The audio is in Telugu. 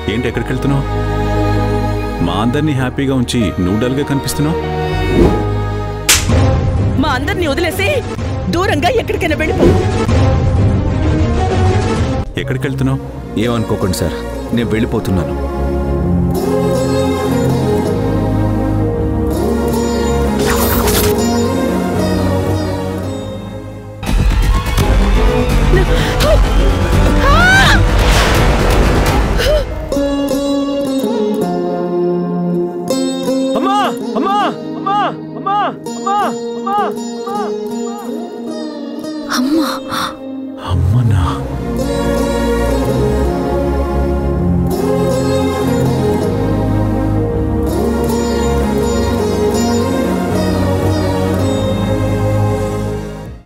ఏంటి ఎక్కడికి వెళ్తున్నావు మా అందరినీ హ్యాపీగా ఉంచి నువ్వు డల్గా కనిపిస్తున్నావు మా అందరినీ వదిలేసి దూరంగా ఎక్కడికైనా వెళ్ళిపో ఎక్కడికి వెళ్తున్నావు ఏమనుకోకండి సార్ నేను వెళ్ళిపోతున్నాను అమ్మా అమ్మా అమ్మా అమ్మా అమ్మా అమ్మా అమ్మా అమ్మనా